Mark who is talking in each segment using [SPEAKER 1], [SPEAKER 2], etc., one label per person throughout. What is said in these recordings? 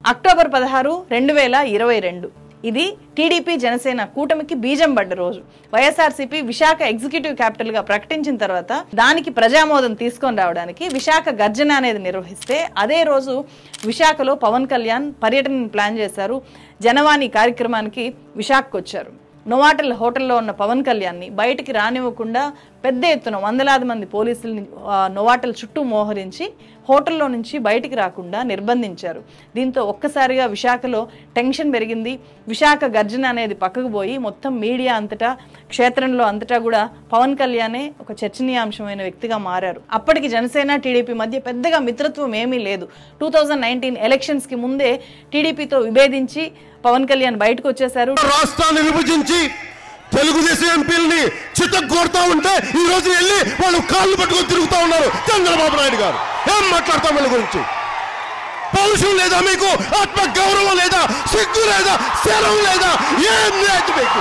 [SPEAKER 1] October పదహారు రెండు వేల ఇరవై రెండు ఇది టీడీపీ జనసేన కూటమికి బీజం పడ్డ రోజు వైఎస్ఆర్సీపీ విశాఖ ఎగ్జిక్యూటివ్ క్యాపిటల్ గా ప్రకటించిన తర్వాత దానికి ప్రజామోదం తీసుకొని రావడానికి విశాఖ గర్జన అనేది నిర్వహిస్తే అదే రోజు విశాఖలో పవన్ కళ్యాణ్ పర్యటన ప్లాన్ చేశారు జనవాణి కార్యక్రమానికి విశాఖకు వచ్చారు నోవాటల్ హోటల్లో ఉన్న పవన్ కళ్యాణ్ని బయటికి రానివ్వకుండా పెద్ద ఎత్తున వందలాది మంది పోలీసుల్ని ఆ, నోవాటల్ చుట్టూ మోహరించి హోటల్లో నుంచి బయటికి రాకుండా నిర్బంధించారు దీంతో ఒక్కసారిగా విశాఖలో టెన్షన్ పెరిగింది విశాఖ గర్జన అనేది పక్కకు పోయి మొత్తం మీడియా అంతటా క్షేత్రంలో అంతటా కూడా పవన్ కళ్యాణే ఒక చర్చనీయాంశమైన వ్యక్తిగా మారారు అప్పటికి జనసేన టీడీపీ మధ్య పెద్దగా మిత్రత్వం ఏమీ లేదు టూ థౌజండ్ నైన్టీన్ ఎలక్షన్స్కి ముందే టీడీపీతో విభేదించి పవన్ కళ్యాణ్ బయటకు వచ్చేశారు
[SPEAKER 2] రాష్ట్రాన్ని విభజించి తెలుగుదేశం ఎంపీలని చిత్తగొడతా ఉంటే ఈ రోజు వెళ్ళి వాళ్ళు కాళ్ళు పట్టుకొని తిరుగుతా ఉన్నారు చంద్రబాబు నాయుడు గారు ఏం మాట్లాడతాం వీళ్ళ గురించి పౌరుషం లేదా మీకు ఆత్మ గౌరవం లేదా సిగ్గు లేదా శరం లేదా ఏం లేదు మీకు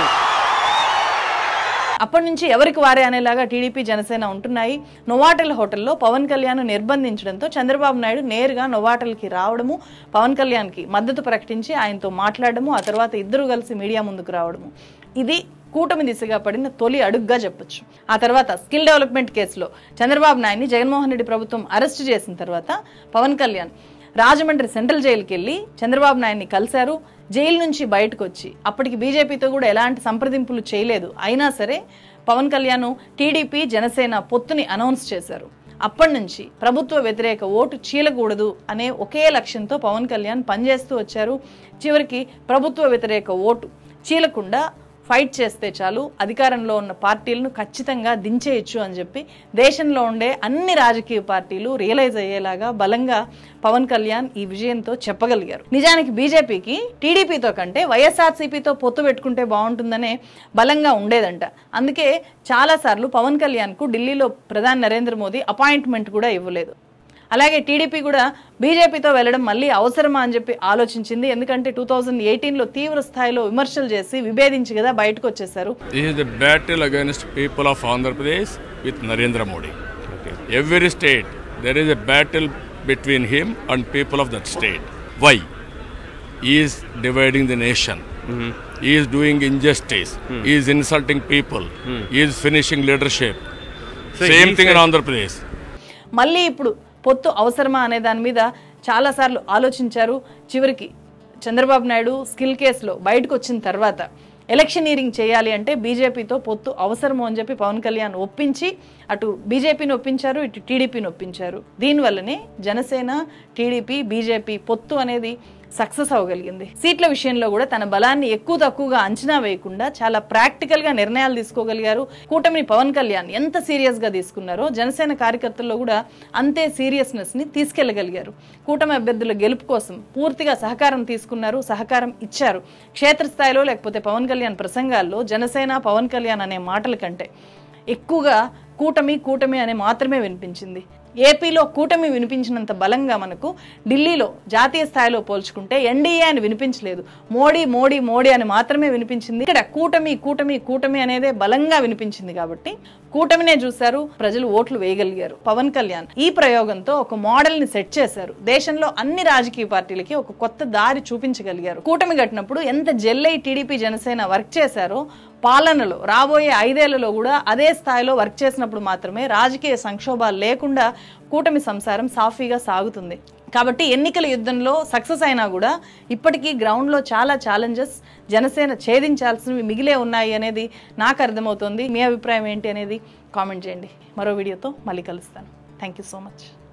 [SPEAKER 1] అప్పటి నుంచి ఎవరికి వారే అనేలాగా టీడీపీ జనసేన ఉంటున్నాయి నొవాటల్ హోటల్లో పవన్ కళ్యాణ్ నిర్బంధించడంతో చంద్రబాబు నాయుడు నేరుగా నొవాటల్కి రావడము పవన్ కళ్యాణ్కి మద్దతు ప్రకటించి ఆయనతో మాట్లాడడము ఆ తర్వాత ఇద్దరు కలిసి మీడియా ముందుకు రావడము ఇది కూటమి దిశగా పడిన తొలి అడుగ్గా చెప్పొచ్చు ఆ తర్వాత స్కిల్ డెవలప్మెంట్ కేసులో చంద్రబాబు నాయుడిని జగన్మోహన్ రెడ్డి ప్రభుత్వం అరెస్ట్ చేసిన తర్వాత పవన్ కళ్యాణ్ రాజమండ్రి సెంట్రల్ జైలుకి వెళ్ళి చంద్రబాబు నాయుడిని కలిశారు జైలు నుంచి బయటకు వచ్చి అప్పటికి బీజేపీతో కూడా ఎలాంటి సంప్రదింపులు చేయలేదు అయినా సరే పవన్ కళ్యాణ్ టీడీపీ జనసేన పొత్తుని అనౌన్స్ చేశారు అప్పటి నుంచి ప్రభుత్వ వ్యతిరేక ఓటు చీలకూడదు అనే ఒకే లక్ష్యంతో పవన్ కళ్యాణ్ పనిచేస్తూ వచ్చారు చివరికి ప్రభుత్వ వ్యతిరేక ఓటు చీలకుండా ఫైట్ చేస్తే చాలు అధికారంలో ఉన్న పార్టీలను ఖచ్చితంగా దించేయచ్చు అని చెప్పి దేశంలో ఉండే అన్ని రాజకీయ పార్టీలు రియలైజ్ అయ్యేలాగా బలంగా పవన్ కళ్యాణ్ ఈ విజయంతో చెప్పగలిగారు నిజానికి బీజేపీకి టీడీపీతో కంటే వైఎస్ఆర్సీపీతో పొత్తు పెట్టుకుంటే బాగుంటుందనే బలంగా ఉండేదంట అందుకే చాలాసార్లు పవన్ కళ్యాణ్కు ఢిల్లీలో ప్రధాని నరేంద్ర మోదీ అపాయింట్మెంట్ కూడా ఇవ్వలేదు అలాగే టీడీపీ కూడా బీజేపీతో వెళ్ళడం మళ్ళీ అవసరమా అని చెప్పి ఆలోచించింది ఎందుకంటే టూ థౌజండ్ ఎయిటీన్లో తీవ్ర స్థాయిలో విమర్శలు చేసి విభేదించి కదా బయటకు వచ్చేసారు
[SPEAKER 3] This is the battle against people of Andhra Pradesh with Narendra Modi. Every state, there is a battle between him and people of that state. Why? He is dividing the nation. He is doing injustice. He is insulting people. He is finishing leadership. Same thing in Andhra Pradesh.
[SPEAKER 1] మళ్ళీ ఇప్పుడు పొత్తు అవసరమా అనే దాని మీద చాలాసార్లు ఆలోచించారు చివరికి చంద్రబాబు నాయుడు స్కిల్ కేసులో బయటకు వచ్చిన తర్వాత ఎలక్షనీరింగ్ చేయాలి అంటే బీజేపీతో పొత్తు అవసరము అని చెప్పి పవన్ కళ్యాణ్ ఒప్పించి అటు బీజేపీని ఒప్పించారు ఇటు టీడీపీని ఒప్పించారు దీనివల్లనే జనసేన టీడీపీ బీజేపీ పొత్తు అనేది సక్సెస్ అవ్వగలిగింది సీట్ల విషయంలో కూడా తన బలాన్ని ఎక్కువ తక్కువగా అంచనా వేయకుండా చాలా ప్రాక్టికల్ గా నిర్ణయాలు తీసుకోగలిగారు కూటమిని పవన్ కళ్యాణ్ ఎంత సీరియస్ గా తీసుకున్నారో జనసేన కార్యకర్తల్లో కూడా అంతే సీరియస్నెస్ ని తీసుకెళ్లగలిగారు కూటమి అభ్యర్థుల గెలుపు కోసం పూర్తిగా సహకారం తీసుకున్నారు సహకారం ఇచ్చారు క్షేత్రస్థాయిలో లేకపోతే పవన్ కళ్యాణ్ ప్రసంగాల్లో జనసేన పవన్ కళ్యాణ్ అనే మాటల కంటే ఎక్కువగా కూటమి కూటమి అనే మాత్రమే వినిపించింది ఏపీలో కూటమి వినిపించినంత బలంగా మనకు ఢిల్లీలో జాతీయ స్థాయిలో పోల్చుకుంటే ఎన్డీఏ అని వినిపించలేదు మోడీ మోడీ మోడీ అని మాత్రమే వినిపించింది ఇక్కడ కూటమి కూటమి కూటమి అనేదే బలంగా వినిపించింది కాబట్టి కూటమినే చూశారు ప్రజలు ఓట్లు వేయగలిగారు పవన్ కళ్యాణ్ ఈ ప్రయోగంతో ఒక మోడల్ ని సెట్ చేశారు దేశంలో అన్ని రాజకీయ పార్టీలకి ఒక కొత్త దారి చూపించగలిగారు కూటమి కట్టినప్పుడు ఎంత జెల్లై టీడీపీ జనసేన వర్క్ చేశారో పాలనలో రాబోయే ఐదేళ్లలో కూడా అదే స్థాయిలో వర్క్ చేసినప్పుడు మాత్రమే రాజకీయ సంక్షోభాలు లేకుండా కూటమి సంసారం సాఫీగా సాగుతుంది కాబట్టి ఎన్నికల యుద్ధంలో సక్సెస్ అయినా కూడా ఇప్పటికీ గ్రౌండ్లో చాలా ఛాలెంజెస్ జనసేన ఛేదించాల్సినవి మిగిలే ఉన్నాయి అనేది నాకు అర్థమవుతుంది మీ అభిప్రాయం ఏంటి అనేది కామెంట్ చేయండి మరో వీడియోతో మళ్ళీ కలుస్తాను థ్యాంక్ యూ సో మచ్